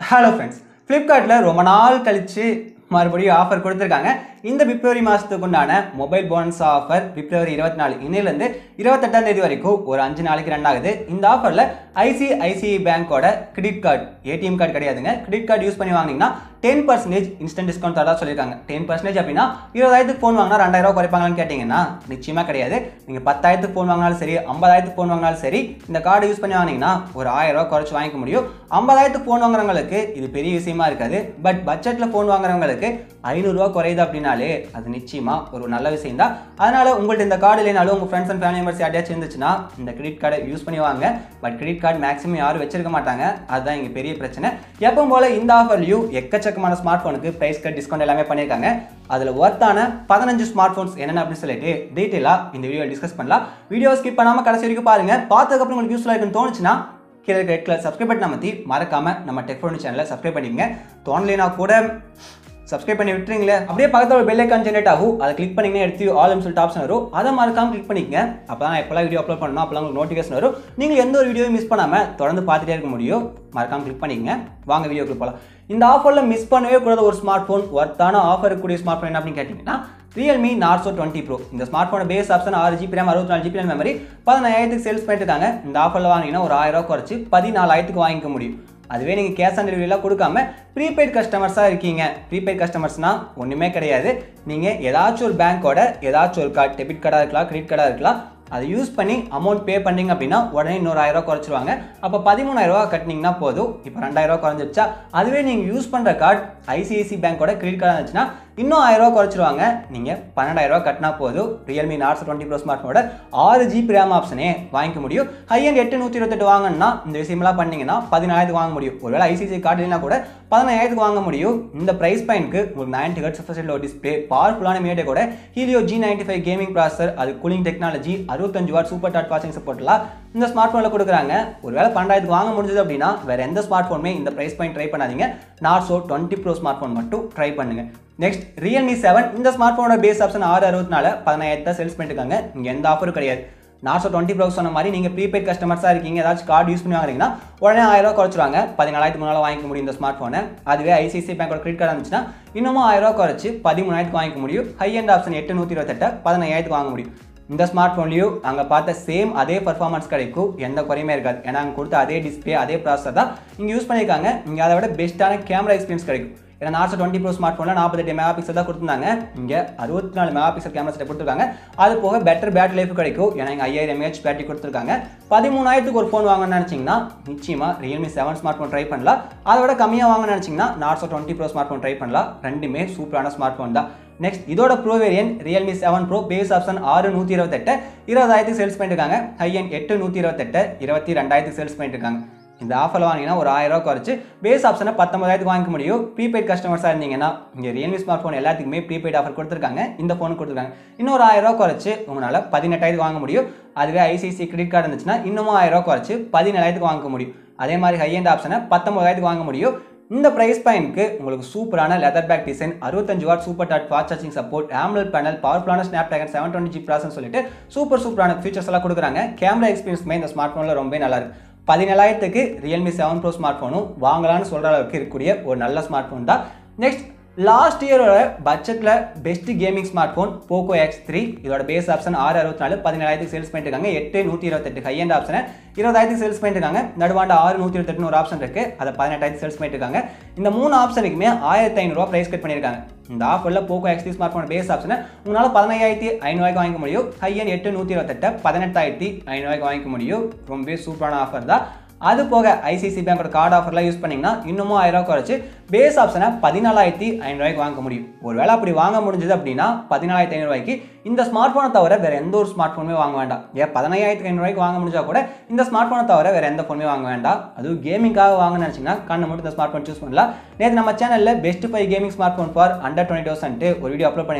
hello friends ஃப்ளிப்கார்ட்டில் ரொம்ப நாள் கழித்து மறுபடியும் ஆஃபர் கொடுத்துருக்காங்க இந்த பிப்ரவரி மாதத்துக்கு உண்டான மொபைல் போனஸ் ஆஃபர் பிப்ரவரி இருபத்தி நாலு இன்னிலேருந்து இருபத்தெட்டாம் தேதி வரைக்கும் ஒரு அஞ்சு நாளைக்கு ரன் ஆகுது இந்த ஆஃபரில் ஐசிஐசிஐ பேங்க்கோட கிரெடிட் கார்டு ஏடிஎம் கார்டு கிடையாதுங்க கிரெடிட் கார்டு யூஸ் பண்ணி வாங்கினீங்கன்னா டென் பர்சன்டேஜ் இன்ஸ்டன்ட் டிஸ்கவுண்ட் தரதா சொல்லியிருக்காங்க டென் பர்சன்டேஜ் அப்படின்னா இருபதாயிரத்துக்கு ஃபோன் வாங்கினா ரெண்டாயிரம் குறைப்பாங்களான்னு கேட்டிங்கன்னா நிச்சயமாக கிடையாது நீங்கள் பத்தாயிரத்துக்கு ஃபோன் வாங்கினாலும் சரி ஐம்பதாயிரத்துக்கு ஃபோன் வாங்கினாலும் சரி இந்த கார்டு யூஸ் பண்ணி வாங்கினீங்கன்னா ஒரு ஆயிரம் ரூபாய் குறைச்சி வாங்கிக்க முடியும் ஐம்பதாயிரத்துக்கு ஃபோன் வாங்குறவங்களுக்கு இது பெரிய விஷயமா இருக்காது பட் பட்ஜெட்டில் ஃபோன் வாங்குறவங்களுக்கு ஐநூறுரூவா குறையுது அப்படின்னாலே அது நிச்சயமாக ஒரு நல்ல விஷயம் தான் அதனால் உங்கள்ட்ட இந்த கார்டு இல்லைனாலும் உங்கள் ஃப்ரெண்ட்ஸ் அண்ட் ஃபேமிலி மெம்பர்ஸ் யார்ட்டாச்சும் இருந்துச்சுன்னா இந்த கிரெடிட் கார்டை யூஸ் பண்ணி வாங்க பட் கிரெடிட் கார்டு மேக்ஸிமம் யாரும் வச்சிருக்க மாட்டாங்க அதுதான் இங்கே பெரிய பிரச்சனை எப்பவும் போல் இந்த ஆஃபர்லையும் எக்கச்சக்கமான ஸ்மார்ட் ஃபோனுக்கு ப்ரைஸ் கட் டிஸ்கவுண்ட் எல்லாமே பண்ணியிருக்காங்க அதில் ஒர்த்தான பதினஞ்சு ஸ்மார்ட் ஃபோன்ஸ் என்னென்ன அப்படின்னு சொல்லிட்டு டீட்டெயிலாக இந்த வீடியோ டிஸ்கஸ் பண்ணலாம் வீடியோ ஸ்கிப் பண்ணாமல் கடைசி வரைக்கும் பாருங்கள் பார்த்ததுக்கப்புறம் உங்களுக்கு யூஸ்ஃபுல்லாக இருக்குன்னு தோணுச்சுன்னா கீழே இருக்க ரெட் கலர் சப்ஸ்கிரைப் பட்டன் அமைத்தி மறக்காம நம்ம டெக்ஃபோன் சேனலை சப்ஸ்கிரைப் பண்ணிக்கங்க தோணலைனா கூட சப்ஸ்கிரைப் பண்ணி விட்டுறீங்களே அப்படியே பக்கத்தில் ஒரு பெல் ஐக்கான் ஜென்ரேட் ஆகும் அதை கிளிக் பண்ணிங்கன்னா எடுத்து ஆல் சொல்லிட்டு ஆப்ஷன் வரும் அதை மறக்காம கிளிக் பண்ணிக்கங்க அப்போ தான் எப்போல்லாம் வீடியோ அப்லோட் பண்ணணும் அப்போலாம் உங்களுக்கு நோட்டிஃபிகேஷன் வரும் நீங்கள் எந்த ஒரு வீடியோவும் மிஸ் பண்ணாமல் தொடர்ந்து பார்த்துட்டே இருக்க முடியும் மறக்காம கிளிக் பண்ணிக்கங்க வாங்க வீடியோக்கு போகலாம் இந்த ஆஃபரில் மிஸ் பண்ணவே கூடாத ஒரு ஸ்மார்ட் ஃபோன் ஒர்த்தான ஆஃபர் இருக்கக்கூடிய ஸ்மார்ட் ஃபோன் என்ன அப்படின்னு கேட்டிங்கன்னா ரியல்மி நார்சோ டுவெண்ட்டி ப்ரோ இந்த ஸ்மார்ட் ஃபோன் பேஸ் ஆப்ஷன் ஆறு ஜிபி ரேம் அறுபத்தி நாலு ஜிபி மெமரி பதினாயிரத்துக்கு சேல்ஸ் பண்ணிட்டுருக்காங்க இந்த ஆஃபரில் வாங்கினீங்கன்னா ஒரு ஆயிரம் ரூபா குறைச்சி பதினாலாயிரத்துக்கு வாங்கிக்க முடியும் அதுவே நீங்கள் கேஷ் ஆன் டெலிவரிலாம் கொடுக்காம ப்ரீபெய்ட் கஸ்டமர்ஸாக இருக்கீங்க ப்ரீபெய்ட் கஸ்டமர்ஸ்னால் ஒன்றுமே கிடையாது நீங்கள் ஏதாச்சும் ஒரு பேங்க்கோட ஏதாச்சும் ஒரு கார்டு டெபிட் கார்டாக இருக்கலாம் கிரெடிட் கார்டாக இருக்கலாம் அதை யூஸ் பண்ணி அமௌண்ட் பே பண்ணீங்க அப்படின்னா உடனே இன்னொரு ஆயிரம் குறைச்சிருவாங்க அப்போ பதிமூணாயிரரூவா கட்டினீங்கன்னா போதும் இப்போ ரெண்டாயிரரூவா குறைஞ்சிருச்சா அதுவே நீங்கள் யூஸ் பண்ணுற கார்டு ஐசிஐசி பேங்க்கோட கிரெடிட் கார்டாக இருந்துச்சுன்னா இன்னும் ஆயிரரூவா குறைச்சிருவாங்க நீங்கள் பன்னெண்டாயிரரூவா கட்டினா போதும் Realme Narzo twenty pro smart ஃபோனோட ஆறு ஜிபி ரேம் ஆப்ஷனே வாங்கிக்க முடியும் ஹை அண்ட் எட்டு நூற்றி இருபத்தெட்டு வாங்கினா இந்த விஷயம்லாம் பண்ணீங்கன்னா பதினாயிரத்துக்கு வாங்க முடியும் ஒருவேளை ஐசிசி கார்டு இல்லைனா கூட பதினாயிரத்துக்கு வாங்க முடியும் இந்த ப்ரைஸ் பாயிண்ட்க்கு உங்களுக்கு நைன்டி ஹர்ட்ஸ் ஃபர்ஸ்ட் ஒரு டிஸ்பிளே பவர்ஃபுல்லான மீடியா கூட helio G ninety five gaming ப்ராசர் அது கூலிங் டெக்னாலஜி அறுபத்தஞ்சு வாட் சூப்பர் டாட் வாட்சிங் சப்போர்ட்லாம் இந்த ஸ்மார்ட் ஃபோனில் கொடுக்குறாங்க ஒருவேளை பன்னெண்டாயிரத்துக்கு வாங்க முடிஞ்சது அப்படின்னா வேறு எந்த ஸ்மார்ட் ஃபோனுமே இந்த ப்ரைஸ் பாயிண்ட் ட்ரை பண்ணாதீங்க Narzo twenty pro smart phone மட்டும் ட்ரை பண்ணுங்க நெக்ஸ்ட் ரியல்மி செவன் இந்த ஸ்மார்ட் ஃபோனோட பேஸ் ஆப்ஷன் ஆறு அறுபத்தி நாலு பதினாயிரத்தை சேல்ஸ் பண்ணிருக்காங்க இங்கே எந்த ஆஃபரும் கிடையாது நார்சோ டுவெண்ட்டி ப்ரோ சொன்ன மாதிரி நீங்கள் ப்ரீபெய்ட் கஸ்டமர்ஸாக இருக்கீங்க ஏதாச்சும் கார்டு யூஸ் பண்ணி வாங்குறீங்கன்னா உடனே ஆயிரம் ரூபா குறைச்சிருவாங்க பதினாலாயிரத்துக்கு முன்னால் வாங்கிக்க முடியும் இந்த ஸ்மார்ட் ஃபோனை அதுவே ஐசிசி பேங்கோட கிரெடிட் கார்டு இருந்துச்சுன்னா இன்னமும் ஆயிரம் ரூபா குறைச்சி பதிமூணாயிரத்துக்கு வாங்கிக்க முடியும் ஹை அண்ட் ஆப்ஷன் எட்டு நூற்றி இருபத்தெட்டு பதினாயிரத்துக்கு வாங்க முடியும் இந்த ஸ்மார்ட் ஃபோன்லையும் அங்கே பார்த்த சேம் அதே பர்ஃபார்மன்ஸ் கிடைக்கும் எந்த குறையுமே இருக்காது ஏன்னா அங்கே கொடுத்த அதே டிஸ்பிளே அதே ப்ராசஸர் தான் இங்கே யூஸ் பண்ணியிருக்காங்க இங்கே அதை விட பெஸ்ட்டான கேமரா எக்ஸ்பீரியன்ஸ் கிடைக்கும் ஏன்னா நார்சோ டுவெண்ட்டி ப்ரோ ஸ்மார்ட் ஃபோனில் நாற்பத்தெட்டு மெகா பிக்சல் தான் கொடுத்துருந்தாங்க இங்கே அறுபத்தி நாலு மெகா பிக்சல் கேமரா செட் கொடுத்துருக்காங்க அது போக பெட்டர் பேட்டரி லைஃப் கிடைக்கும் ஏன்னா இங்கே ஐயாயிரம் எம்ஏஹெச் பேட்டரி கொடுத்துருக்காங்க பதிமூணாயிரத்துக்கு ஒரு ஃபோன் வாங்கணும்னு நினச்சிங்கன்னா நிச்சயமாக Realme seven smart phone try பண்ணலாம் அதை விட கம்மியாக வாங்கணும்னு நினச்சிங்கன்னா Narzo twenty pro smart phone try பண்ணலாம் ரெண்டுமே சூப்பரான ஸ்மார்ட் ஃபோன் தான் நெக்ஸ்ட் இதோட pro variant Realme seven pro base option ஆறு நூற்றி இருபத்தெட்டு இருபதாயிரத்துக்கு சேல்ஸ் பண்ணியிருக்காங்க ஹை அண்ட் எட்டு நூற்றி இருபத்தெட்டு இருபத்தி ரெண்டாயிரத்துக்கு சேல்ஸ் பண்ணியிருக்காங்க இந்த ஆஃபரில் வாங்கினா ஒரு ஆயிரம் ரூபா குறைச்சு பேஸ் ஆப்ஷனை பத்தொன்பதாயிரத்துக்கு வாங்கிக்க முடியும் ப்ரீபெய்ட் கஸ்டமர்ஸாக இருந்தீங்கன்னா இங்கே ரியல்மி ஸ்மார்ட் ஃபோன் எல்லாத்துக்குமே ப்ரீபெய்ட் ஆஃபர் கொடுத்துருக்காங்க இந்த ஃபோன் கொடுத்துருக்காங்க இன்னொரு ஆயிரம் ரூபா குறைச்சு உங்களால் பதினெட்டாயிரத்துக்கு வாங்க முடியும் அதுவே ஐசிசி கிரெடிட் கார்டு இருந்துச்சுன்னா இன்னமும் ஆயிரம் ரூபா குறைச்சு பதினேழாயிரத்துக்கு வாங்க முடியும் அதே மாதிரி ஹை அண்ட் ஆப்ஷனை பத்தொன்பதாயிரத்துக்கு வாங்க முடியும் இந்த ப்ரைஸ் பாயிண்ட்க்கு உங்களுக்கு சூப்பரான லெதர் பேக் டிசைன் அறுபத்தஞ்சு வாட் சூப்பர் டாட் fast charging support AMOLED panel பவர்ஃபுல்லான snapdragon seven twenty G processor சொல்லிட்டு சூப்பர் சூப்பரான ஃபீச்சர்ஸ் எல்லாம் கொடுக்குறாங்க கேமரா எக்ஸ்பீரியன்ஸ்மே இந்த ஸ்மார்ட் ஃபோனில் ரொம்ப நல்லா இருக்கு பதினேழாயிரத்துக்கு ரியல்மி செவன் ப்ரோ ஸ்மார்ட் ஃபோனும் வாங்கலாம்னு சொல்கிற அளவுக்கு இருக்கக்கூடிய ஒரு நல்ல ஸ்மார்ட் ஃபோன் தான் நெக்ஸ்ட் லாஸ்ட் இயரோட பட்ஜெட்டில் best gaming smart phone Poco X three இதோட பேஸ் ஆப்ஷன் ஆறு அறுபத்தி நாலு பதினேழாயிரத்துக்கு சேல்ஸ் பண்ணிருக்காங்க எட்டு நூற்றி இருபத்தெட்டு ஹை அண்ட் ஆப்ஷனை இருபதாயிரத்துக்கு சேல்ஸ் பண்ணிருக்காங்க நடுவாண்ட ஆறு நூற்றி இருபத்தெட்டுன்னு ஒரு ஆப்ஷன் இருக்குது அதை பதினெட்டாயிரத்து சேல்ஸ் பண்ணிருக்காங்க இந்த மூணு ஆப்ஷனுக்குமே ஆயிரத்தி ஐநூறுரூவா ப்ரைஸ் கட் பண்ணியிருக்காங்க இந்த ஆஃபரில் Poco XT smart phone base ஆப்ஷனை உங்களால் பதினையாயிரத்தி ஐநூறுவாய்க்கு வாங்கிக்க முடியும் ஹை அண்ட் எட்டு நூற்றி இருபத்தெட்டு பதினெட்டாயிரத்தி ஐநூறுவாய்க்கு வாங்கிக்க முடியும் ரொம்பவே சூப்பரான ஆஃபர் தான் அது போக ஐசிசி பேங்கோட கார்டு ஆஃபர்லாம் யூஸ் பண்ணிங்கன்னா இன்னமும் ஆயிரம் குறைச்சு பேஸ் ஆப்ஷனை பதினாலாயிரத்தி ஐநூறுவாய்க்கு வாங்க முடியும் ஒருவேளை அப்படி வாங்க முடிஞ்சது அப்படின்னா பதினாலாயிரத்தி ஐநூறுவாய்க்கு இந்த ஸ்மார்ட் ஃபோனை தவிர வேறு எந்த ஒரு ஸ்மார்ட் ஃபோனுமே வாங்க வேண்டாம் ஏன் பதினாயிரத்தி ஐநூறுவாய்க்கு வாங்க முடிஞ்சா கூட இந்த ஸ்மார்ட் ஃபோனை தவிர வேறு எந்த ஃபோனுமே வாங்க வேண்டாம் அதுவும் கேமிங்காக வாங்க நினச்சிங்கன்னா கண்ணை மட்டும் இந்த ஸ்மார்ட் ஃபோன் சூஸ் பண்ணலாம் நேற்று நம்ம சேனலில் best five gaming smart phone for under twenty thousand ஒரு வீடியோ அப்லோட் பண்ணியிருந்தோம்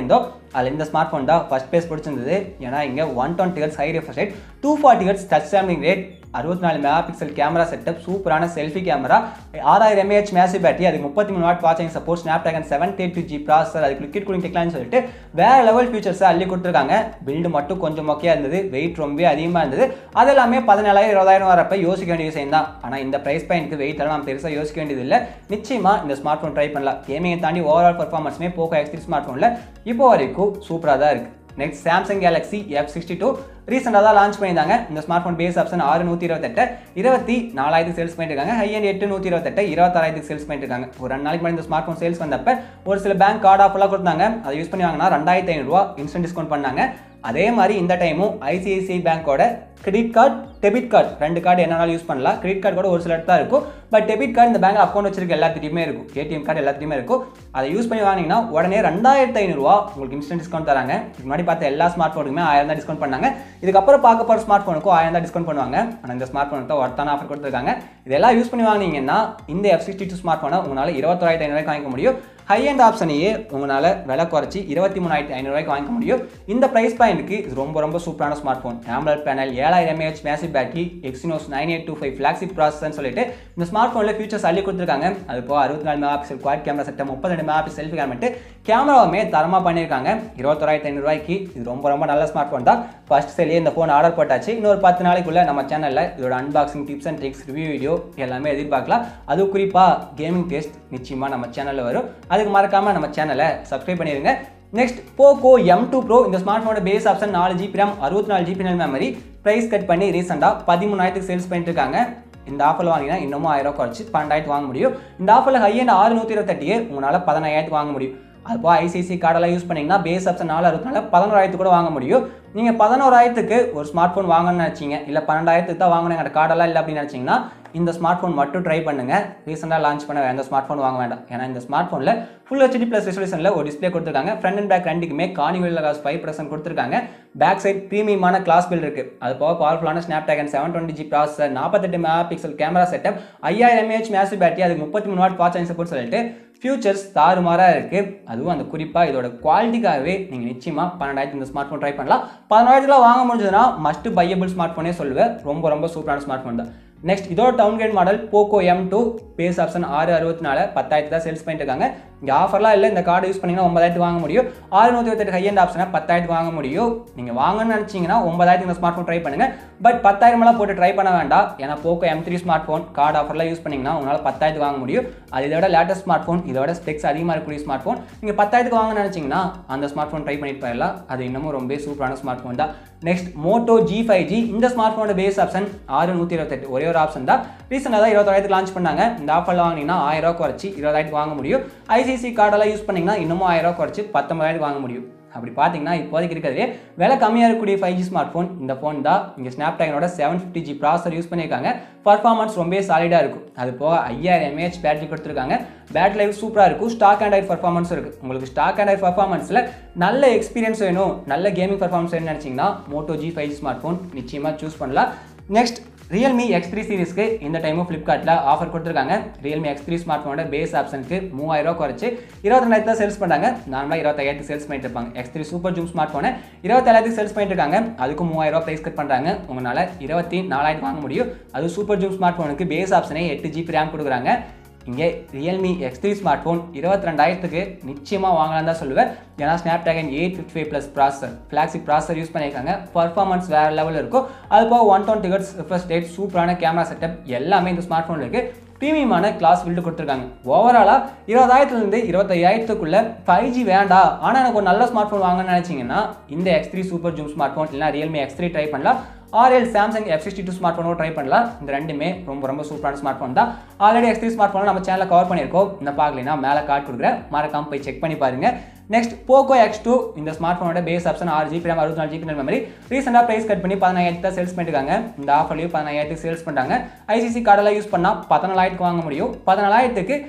அதில் இந்த ஸ்மார்ட் ஃபோன் தான் ஃபஸ்ட் பேஸ் பிடிச்சிருந்தது ஏன்னா இங்கே one twenty hertz high refresh rate two forty hertz touch sampling rate அறுபத்தி நாலு மெகா பிக்சல் கேமரா செட்டப் சூப்பரான செல்ஃபி கேமரா ஆறாயிரம் எம்ஏஹெச் மேசிவ் பேட்டரி அதுக்கு முப்பத்தி மூணு வாட் வாட்சிங் support snapdragon seven thirty two G processor அதுக்கு லிக்விட் கூலிங் டெக்னாலஜி சொல்லிட்டு வேற லெவல் ஃபீச்சர்ஸை அள்ளி கொடுத்துருக்காங்க பில்டு மட்டும் கொஞ்சம் மொக்கையாக இருந்தது வெயிட் ரொம்ப அதிகமாக இருந்தது அது எல்லாமே பதினேழாயிரம் இருபதாயிரம் வரப்ப யோசிக்க வேண்டிய விஷயம் தான் ஆனால் இந்த ப்ரைஸ் பாயிண்ட்க்கு வெயிட் எல்லாம் நம்ம பெருசாக யோசிக்க வேண்டியது இல்லை நிச்சயமாக இந்த ஸ்மார்ட் ஃபோன் ட்ரை பண்ணலாம் கேமிங்கை தாண்டி ஓவரால் பர்ஃபார்மன்ஸுமே போக்கோ எக்ஸ் த்ரீ ஸ்மார்ட் ஃபோனில் இப்போ வரைக்கும் சூப்பராக தான் இருக்குது next Samsung Galaxy F sixty two ரீசெண்டாக தான் லான்ச் பண்ணியிருந்தாங்க இந்த ஸ்மார்ட் ஃபோன் பேஸ் ஆப்ஷன் ஆறு நூற்றி இருபத்தெட்டு இருபத்தி நாலாயிரத்துக்கு சேல்ஸ் பண்ணியிருக்காங்க ஹை அண்ட் எட்டு நூற்றி இருபத்தெட்டு இருபத்தாறாயிரத்துக்கு சேல்ஸ் பண்ணியிருக்காங்க ஒரு ரெண்டு நாளைக்கு முன்னாடி இந்த ஸ்மார்ட் ஃபோன் சேல்ஸ் வந்தப்ப ஒரு சில பேங்க் கார்டு ஆஃபர்லாம் கொடுத்தாங்க அதை யூஸ் பண்ணி வாங்கினா ரெண்டாயிரத்தி ஐநூறுரூவா இன்ஸ்டன்ட் டிஸ்கவுண்ட் பண்ணாங்க அதே மாதிரி இந்த டைமும் ஐசிஐசிஐ பேங்க்கோட கிரெடிட் கார்டு டெபிட் கார்டு ரெண்டு கார்டு என்னனாலும் யூஸ் பண்ணலாம் கிரெடிட் கார்டு கூட ஒரு சில தான் இருக்கும் பட் டெபிட் கார்டு இந்த பேங்க் அக்கௌண்ட் வச்சிருக்க எல்லாத்துட்டையுமே இருக்கும் ஏடிஎம் கார்டு எல்லாத்துட்டையுமே இருக்கும் அதை யூஸ் பண்ணி வாங்கினீங்கன்னா உடனே ரெண்டாயிரத்து ஐநூறுரூவா உங்களுக்கு இன்ஸ்டன்ட் டிஸ்கவுண்ட் தராங்க இதுக்கு முன்னாடி பார்த்த எல்லா ஸ்மார்ட் ஃபோனுக்குமே ஆயிரம் தான் டிஸ்கவுண்ட் பண்ணாங்க இதுக்கப்புறம் பார்க்க போகிற ஸ்மார்ட் ஃபோனுக்கும் ஆயிரம் தான் டிஸ்கவுண்ட் பண்ணுவாங்க ஆனால் இந்த ஸ்மார்ட் ஃபோனுக்கு தான் ஒருத்தான ஆஃபர் கொடுத்துருக்காங்க இதெல்லாம் யூஸ் பண்ணி வாங்கினீங்கன்னா இந்த எஃப் சிக்ஸ்டி டூ ஸ்மார்ட் ஃபோனை உங்களால் இருபத்தோராயிரத்து ஐநூறுவாய்க்கு வாங்கிக்க முடியும் ஹை அண்ட் ஆப்ஷனையே உங்களால் விலை குறைச்சி இருபத்தி மூணாயிரத்தி ஐநூறுவாய்க்கு வாங்கிக்க முடியும் இந்த ப்ரைஸ் பாயிண்ட்டுக்கு இது ரொம்ப ரொம்ப சூப்பரான ஸ்மார்ட் ஃபோன் AMOLED பேனல் ஏழாயிரம் mAh massive battery Exynos nine eight two five flagship ப்ராசஸ்ன்னு சொல்லிட்டு இந்த ஸ்மார்ட் ஃபோனில் ஃபீச்சர்ஸ் அள்ளி கொடுத்துருக்காங்க அது போக அறுபத்தி நாலு மெகா பிக்சல் குவாட் கேமரா செட்டை முப்பத்தி ரெண்டு மெகா பிக்சல் செல்ஃபி கேமரா கேமராவுமே தரமாக பண்ணியிருக்காங்க இருபத்தோராயிரத்தி ஐநூறுவாய்க்கு இது ரொம்ப ரொம்ப நல்ல ஸ்மார்ட் ஃபோன் தான் ஃபர்ஸ்ட் செல்லியே இந்த ஃபோன் ஆர்டர் போட்டாச்சு இன்னொரு பத்து நாளைக்குள்ள நம்ம சேனலில் இதோட unboxing tips and tricks review video எல்லாமே எதிர்பார்க்கலாம் அது குறிப்பாக கேமிங் டெஸ்ட் நிச்சயமாக நம்ம சேனலில் வரும் அதுக்கு மறக்காமல் நம்ம சேனலை சப்ஸ்கிரைப் பண்ணிடுங்க next Poco M two pro இந்த ஸ்மார்ட் ஃபோனோட பேஸ் ஆப்ஷன் நாலு ஜிபி ரேம் அறுபத்தி நாலு ஜிபி மெமரி ப்ரைஸ் கட் பண்ணி ரீசெண்டாக பதிமூணாயிரத்துக்கு சேல்ஸ் பண்ணிட்டு இருக்காங்க இந்த ஆஃபரில் வாங்கினா இன்னமும் ஆயிரம் குறைச்சி பன்னெண்டாயிரத்து வாங்க முடியும் இந்த ஆஃபரில் ஹை அண்ட் ஆறு நூற்றி இருபத்தெட்டியே உங்களால் பதினாயிரத்துக்கு வாங்க முடியும் அப்போ ஐசிஐசி கார்டெல்லாம் யூஸ் பண்ணிங்கன்னா பேஸ் ஆப்ஷன் நாலு அறுபத்தினால பதினோராயிரத்துக்கு கூட வாங்க முடியும் நீங்கள் பதினோராயிரத்துக்கு ஒரு ஸ்மார்ட் ஃபோன் வாங்கணும்னு நினச்சிங்க இல்லை பன்னெண்டாயிரத்துக்கு தான் வாங்கணும் எங்கள் கார்டெல்லாம் இல்லை அப்படின்னு நினச்சிங்கன்னா இந்த ஸ்மார்ட் ஃபோன் மட்டும் ட்ரை பண்ணுங்க ரீசெண்டாக லான்ச் பண்ண எந்த ஸ்மார்ட் ஃபோன் வாங்க வேண்டாம் ஏன்னா இந்த ஸ்மார்ட் ஃபோனில் ஃபுல் ஹெச்டி ப்ளஸ் ரெசல்யூஷனில் ஒரு டிஸ்ப்ளே கொடுத்துருக்காங்க ஃப்ரண்ட் அண்ட் பேக் ரெண்டுக்குமே கார்னிவல் காஸ் ஃபைவ் பர்சன்ட் கொடுத்துருக்காங்க பேக் சைட் ப்ரீமியமான கிளாஸ் பில் இருக்குது அது போக பவர்ஃபுல்லான snapdragon seven twenty G processor நாற்பத்தெட்டு மெகா பிக்சல் கேமரா செட்டப் ஐயாயிரம் எம்ஏஹெச் மேசிவ் பேட்டரி அதுக்கு முப்பத்தி மூணு வாட் வாட்ச் சப்போர்ட் சொல்லிட்டு ஃபியூச்சர்ஸ் தாறுமாறாக இருக்குது அதுவும் அந்த குறிப்பாக இதோட குவாலிட்டிக்காகவே நீங்கள் நிச்சயமாக பன்னெண்டாயிரத்து இந்த ஸ்மார்ட் ஃபோன் ட்ரை பண்ணலாம் பதினாயிரத்துல வாங்க முடிஞ்சதுன்னா மஸ்ட் பையபிள் ஸ்மார்ட் ஃபோனே சொல்லுவேன் ரொம்ப ரொம்ப சூப்பரான ஸ்மார்ட் ஃபோன் தான் நெக்ஸ்ட் இதோட downgrade model Poco M two base option ஆறு அறுபத்தி நாலு பத்தாயிரத்து தான் சேல்ஸ் பண்ணிட்டு இருக்காங்க இங்கே ஆஃபர்லாம் இல்லை இந்த கார்டு யூஸ் பண்ணிங்கன்னா ஒன்பதாயிரத்து வாங்க முடியும் ஆறு நூற்றி இருபத்தெட்டு ஹை அண்ட் ஆப்ஷனை பத்தாயிரத்து வாங்க முடியும் நீங்கள் வாங்கணும்னு நினச்சிங்கன்னா ஒன்பதாயிரத்து இந்த ஸ்மார்ட் ஃபோன் ட்ரை பண்ணுங்க பட் பத்தாயிரமெல்லாம் போட்டு ட்ரை பண்ண வேண்டாம் ஏன்னா Poco M three smart phone card ஆஃபர்லாம் யூஸ் பண்ணிங்கன்னா உங்களால் பத்தாயிரத்து வாங்க முடியும் அது இதோட லேட்டஸ்ட் ஸ்மார்ட் ஃபோன் இதோட ஸ்பெக்ஸ் அதிகமாக இருக்கக்கூடிய ஸ்மார்ட் ஃபோன் நீங்கள் பத்தாயிரத்துக்கு வாங்க நினச்சிங்கன்னா அந்த ஸ்மார்ட் ஃபோன் ட்ரை பண்ணிட்டு போயிடலாம் அது இன்னமும் ரொம்ப சூப்பரான ஸ்மார்ட் ஃபோன் தான் next Moto G five G இந்த ஸ்மார்ட் ஃபோனோட பேஸ் ஆப்ஷன் ஆறு நூற்றி இருபத்தெட்டு ஒரே ஒரு ஆப்ஷன் தான் ரீசெண்டாக தான் இருபத்தாயிரத்துக்கு லான்ச் பண்ணாங்க இந்த ஆஃபரில் வாங்கினீங்கன்னா ஆயிரம் ரூபா குறைச்சி இருபதாயிரத்துக்கு வாங்க முடியும் ஐசிசி கார்டெல்லாம் யூஸ் பண்ணிங்கன்னா இன்னமும் ஆயிரம் ரூபா குறைச்சி பத்தொன்பதாயிரத்துக்கு வாங்க முடியும் அப்படி பார்த்தீங்கன்னா இப்போதைக்கு இருக்கிறதே விலை கம்மியாக இருக்கக்கூடிய ஃபைவ் ஜி ஸ்மார்ட் ஃபோன் இந்த ஃபோன் தான் இங்கே ஸ்னாப் ட்ராகனோட seven fifty G processor use பண்ணியிருக்காங்க பர்ஃபார்மன்ஸ் ரொம்ப சாலிடாக இருக்கும் அது போக ஐயாயிரம் எம்ஏஹெச் பேட்டரி கொடுத்துருக்காங்க பேட்டரி லைஃப் சூப்பராக இருக்கும் ஸ்டாக் அண்ட் ஐ பர்ஃபார்மன்ஸ் இருக்குது உங்களுக்கு ஸ்டாக் அண்ட் ஐ பர்ஃபார்மன்ஸில் நல்ல எக்ஸ்பீரியன்ஸ் வேணும் நல்ல கேமிங் பர்ஃபார்மன்ஸ் வேணும்னு நினச்சிங்கன்னா Moto G five G smart phone நிச்சயமாக சூஸ் பண்ணலாம் நெக்ஸ்ட் ரியல்மி எக்ஸ் த்ரீ சீரிஸ்க்கு இந்த டைமும் ஃப்ளிப்கார்ட்டில் ஆஃபர் கொடுத்துருக்காங்க ரியல்மி எக்ஸ் த்ரீ ஸ்மார்ட் ஃபோனோட பேஸ் ஆப்ஷனுக்கு மூவாயிரம் ரூபா குறைச்சி இருபத்தெண்டாயிரத்து தான் சேல்ஸ் பண்ணாங்க நார்மலாக இருபத்தாயிரத்துக்கு சேல்ஸ் பண்ணிட்டு இருப்பாங்க X three super zoom smart ஃபோனை இருபத்தேழாயிரத்துக்கு சேல்ஸ் பண்ணிட்டு இருக்காங்க அதுக்கும் மூவாயிரம் ரூபா ப்ரைஸ் கட் பண்ணுறாங்க உங்களால் இருபத்தி நாலாயிரத்து வாங்க முடியும் அது சூப்பர் ஜூம் ஸ்மார்ட் ஃபோனுக்கு பேஸ் ஆப்ஷனே எட்டு ஜிபி ரேம் கொடுக்குறாங்க இங்கே Realme X three smart phone இருபத்தி ரெண்டாயிரத்துக்கு நிச்சயமாக வாங்கலாம் தான் சொல்லுவேன் ஏன்னா snapdragon eight fifty five plus processor flagship ப்ராசர் யூஸ் பண்ணியிருக்காங்க பர்ஃபார்மன்ஸ் வேறு லெவலில் இருக்கும் அது போக one twenty hertz refresh rate சூப்பரான கேமரா செட்டப் எல்லாமே இந்த ஸ்மார்ட் ஃபோனில் இருக்குது ப்ரீமியமான கிளாஸ் பில்டு கொடுத்துருக்காங்க ஓவராலாக இருபதாயிரத்துலேருந்து இருபத்தையாயிரத்துக்குள்ள ஃபைவ் ஜி வேண்டாம் ஆனால் எனக்கு ஒரு நல்ல ஸ்மார்ட் ஃபோன் வாங்கணும்னு நினச்சிங்கன்னா இந்த X three super zoom smart phone இல்லைனா ரியல்மி எக்ஸ் த்ரீ ட்ரை பண்ணலாம் or else Samsung F sixty two smart ஃபோனோ ட்ரை பண்ணலாம் இந்த ரெண்டுமே ரொம்ப ரொம்ப சூப்பரான ஸ்மார்ட் ஃபோன் தான் already X three smart phone நம்ம சேனலில் கவர் பண்ணியிருக்கோம் இந்த பார்க்கலைன்னா மேலே கார்டு கொடுக்குறேன் மறக்காம போய் செக் பண்ணி பாருங்க நெக்ஸ்ட் போக்கோ எக்ஸ் டூ இந்த ஸ்மார்ட் ஃபோனோட பேஸ் ஆப்ஷன் ஆறு ஜிபி ரேம் அறுபத்தி நாலு ஜிபி மெமரி ரீசெண்டாக ப்ரைஸ் கட் பண்ணி பதினாயிரத்து தான் சேல்ஸ் பண்ணிருக்காங்க இந்த ஆஃபர்லையும் பதினாயிரத்துக்கு சேல்ஸ் பண்ணுறாங்க ஐசிசி கார்டெல்லாம் யூஸ் பண்ணால் பதினாலாயிரத்துக்கு வாங்க முடியும் பதினாலாயிரத்துக்கு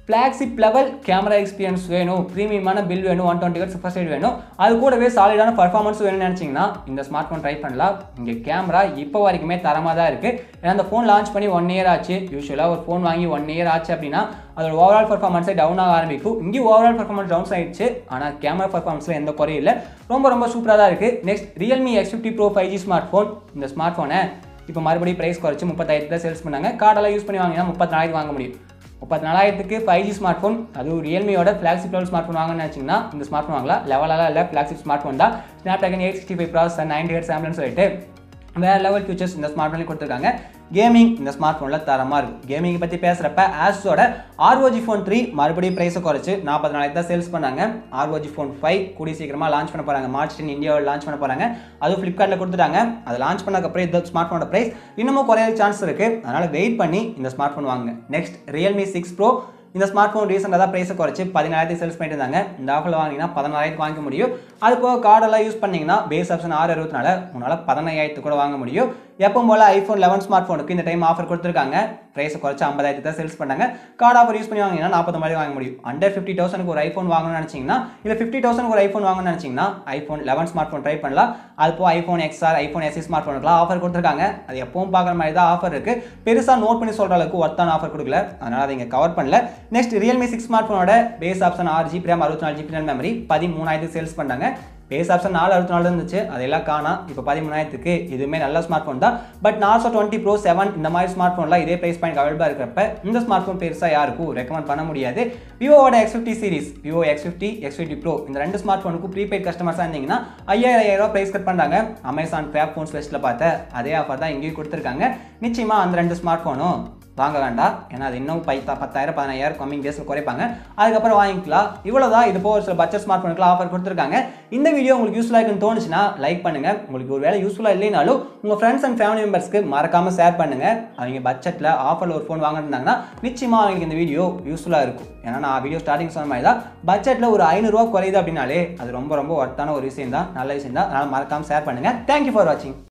ஃப்ளாக்ஷிப் லெவல் கேமரா எக்ஸ்பீரியன்ஸ் வேணும் ப்ரீமியமான பில் வேணும் one twenty hertz refresh rate வேணும் அது கூடவே சாலிடான பர்ஃபார்மன்ஸ் வேணும்னு நினச்சிங்கன்னா இந்த ஸ்மார்ட் ஃபோன் ட்ரை பண்ணலாம் இங்கே கேமரா இப்போ வரைக்குமே தரமாக தான் இருக்குது ஏன்னா அந்த ஃபோன் லான்ச் பண்ணி ஒன் இயர் ஆச்சு யூஸ்வலாக ஒரு ஃபோன் வாங்கி ஒன் இயர் ஆச்சு அப்படின்னா அதோட ஓவரால் பர்ஃபார்மன்ஸே டவுன் ஆக ஆரம்பிக்கும் இங்கே ஓவரால் பர்ஃபார்மன்ஸ் டவுன் ஆயிடுச்சு ஆனால் கேமரா பர்ஃபார்மன்ஸில் எந்த குறையும் இல்லை ரொம்ப ரொம்ப சூப்பராக தான் இருக்குது next Realme X fifty pro five G smart phone இந்த ஸ்மார்ட் ஃபோனை இப்போ மறுபடியும் ப்ரைஸ் குறைச்சி முப்பத்தாயிரத்துல சேல்ஸ் பண்ணாங்க கார்டெல்லாம் யூஸ் பண்ணி வாங்கினா முப்பத்தி நாலாயிரம் வாங்க முடியும் முப்பத்தி நாலாயிரத்துக்கு ஃபைவ் ஜி ஸ்மார்ட் ஃபோன் அதுவும் ரியல்மியோட ஃப்ளாக்ஷிப் லெவல் ஸ்மார்ட் ஃபோன் வாங்கணும்னு வச்சிங்கன்னா இந்த ஸ்மார்ட் ஃபோன் வாங்கலாம் லெவலாக இல்லை ஃப்ளாக்ஷிப் ஸ்மார்ட் ஃபோன் தான் snapdragon eight sixty five processor ninety eight சாம்பிள்னு சொல்லிட்டு வேறு லெவல் ஃபியூச்சர்ஸ் இந்த ஸ்மார்ட் ஃபோனில் கொடுத்துருக்காங்க கேமிங் இந்த ஸ்மார்ட் ஃபோனில் தரமாக இருக்கும் கேமிங் பற்றி பேசுகிறப்ப ஆஸோட ஆர்ஓஜி ஃபோன் த்ரீ மறுபடியும் ப்ரைஸை குறைச்சு நாற்பத்தி நாலாயிரத்து தான் சேல்ஸ் பண்ணாங்க ஆர்ஓஜி ஃபோன் ஃபைவ் கூடி சீக்கிரமாக லான்ச் பண்ண போகிறாங்க மார்ச் டென் இந்தியாவில் லான்ச் பண்ண போகிறாங்க அதுவும் ஃப்ளிப்கார்ட்டில் கொடுத்துட்டாங்க அது லான்ச் பண்ணக்கப்புறம் இந்த ஸ்மார்ட் ஃபோனோட ப்ரைஸ் இன்னமும் குறைய சான்ஸ் இருக்குது அதனால் வெயிட் பண்ணி இந்த ஸ்மார்ட் ஃபோன் வாங்க நெக்ஸ்ட் ரியல்மி சிக்ஸ் ப்ரோ இந்த ஸ்மார்ட் ஃபோன் ரீசெண்டாக தான் ப்ரைஸை குறைச்சி பதினாயிரத்துக்கு சேல்ஸ் பண்ணிட்டு இருந்தாங்க இந்த ஆஃபரில் வாங்கினா பதினாயிரத்துக்கு வாங்க முடியும் அது போக கார்டெல்லாம் யூஸ் பண்ணிங்கன்னா பேஸ் ஆப்ஷன் ஆறு அறுபத்தினால உங்களால் பதினையாயிரத்துக்கு கூட வாங்க முடியும் எப்பவும் போல் ஐஃபோன் லெவன் ஸ்மார்ட் ஃபோனுக்கு இந்த டைம் ஆஃபர் கொடுத்துருக்காங்க ப்ரைஸை குறைச்சி ஐம்பதாயிரத்து தான் சேல்ஸ் பண்ணாங்க கார்டு ஆஃபர் யூஸ் பண்ணி வாங்கினா நாற்பத்தொம்பது வாங்க முடியும் அண்டர் ஃபிஃப்டி தௌசண்ட்க்கு ஒரு ஐஃபோன் வாங்கணும்னு நினச்சிங்கன்னா இல்லை ஃபிஃப்டி தௌசண்ட்க்கு ஒரு ஐஃபோன் வாங்கணும்னு நினச்சிங்கன்னா iPhone eleven smart phone try பண்ணலாம் அது போக iPhone XR iPhone SE smart ஃபோனுக்குலாம் ஆஃபர் கொடுத்துருக்காங்க அது எப்பவும் பார்க்குற மாதிரி தான் ஆஃபர் இருக்குது பெருசாக நோட் பண்ணி சொல்கிற அளவுக்கு ஒர்த்தான ஆஃபர் கொடுக்கல அதனால் அதை இங்கே கவர் பண்ணல நெக்ஸ்ட் ரியல்மி சிக்ஸ் ஸ்மார்ட் ஃபோனோட பேஸ் ஆப்ஷன் ஆறு ஜிபி ரேம் அறுபத்தி நாலு ஜிபி மெமரி பதிமூணாயிரத்துக்கு சேல்ஸ் பண்ணாங்க பேஸ் ஆப்ஷன் நாலு அறுபத்தி நாலு இருந்துச்சு அதெல்லாம் காணா இப்போ பதிமூணாயிரத்துக்கு இதுவுமே நல்ல ஸ்மார்ட் ஃபோன் தான் but Narzo twenty pro seven இந்த மாதிரி ஸ்மார்ட் ஃபோன்லாம் இதே ப்ரைஸ் பாயிண்ட் அவைலபிளாக இருக்கிறப்ப இந்த ஸ்மார்ட் ஃபோன் பெருசாக யாருக்கும் ரெக்கமெண்ட் பண்ண முடியாது விவோவோட X fifty series Vivo X fifty X fifty pro இந்த ரெண்டு ஸ்மார்ட் ஃபோனுக்கு ப்ரீபெய்ட் கஸ்டமர்ஸாக இருந்தீங்கன்னா ஐயாயிரம் ஐயாயிரம் ரூபா ப்ரைஸ் கட் பண்ணுறாங்க அமேசான் கிராப் ஃபோன்ஸ் லிஸ்ட்டில் பார்த்த அதே ஆஃபர் தான் இங்கேயும் கொடுத்துருக்காங்க நிச்சயமாக அந்த ரெண்டு ஸ்மார்ட் ஃபோனும் வாங்க வேண்டாம் ஏன்னா அது இன்னும் பைத்தா பத்தாயிரம் பதினாயிரம் கம்மிங் டேஸில் குறைப்பாங்க அதுக்கப்புறம் வாங்கிக்கலாம் இவ்வளோ தான் இது போக ஒரு சில பட்ஜெட் ஸ்மார்ட் ஃபோனுக்குலாம் ஆஃபர் கொடுத்துருக்காங்க இந்த வீடியோ உங்களுக்கு யூஸ்ஃபுல்லாக இருக்குன்னு தோணுச்சுன்னா லைக் பண்ணுங்கள் உங்களுக்கு ஒரு வேலை யூஸ்ஃபுல்லாக இல்லைனாலும் உங்கள் ஃப்ரெண்ட்ஸ் அண்ட் ஃபேமிலி மெம்பர்ஸ்க்கு மறக்காமல் ஷேர் பண்ணுங்கள் அவங்க பட்ஜெட்டில் ஆஃபரில் ஒரு ஃபோன் வாங்கிருந்தாங்கன்னா நிச்சயமாக அவங்களுக்கு இந்த வீடியோ யூஸ்ஃபுல்லாக இருக்கும் ஏன்னா நான் வீடியோ ஸ்டார்டிங் சொன்ன மாதிரி தான் பட்ஜெட்டில் ஒரு ஐநூறுரூவா குறையுது அப்படின்னாலே அது ரொம்ப ரொம்ப ஒர்த்தான ஒரு விஷயம் தான் நல்ல விஷயம் தான் அதனால் மறக்காமல் ஷேர் பண்ணுங்கள் தேங்க்யூ ஃபார் வாட்சிங்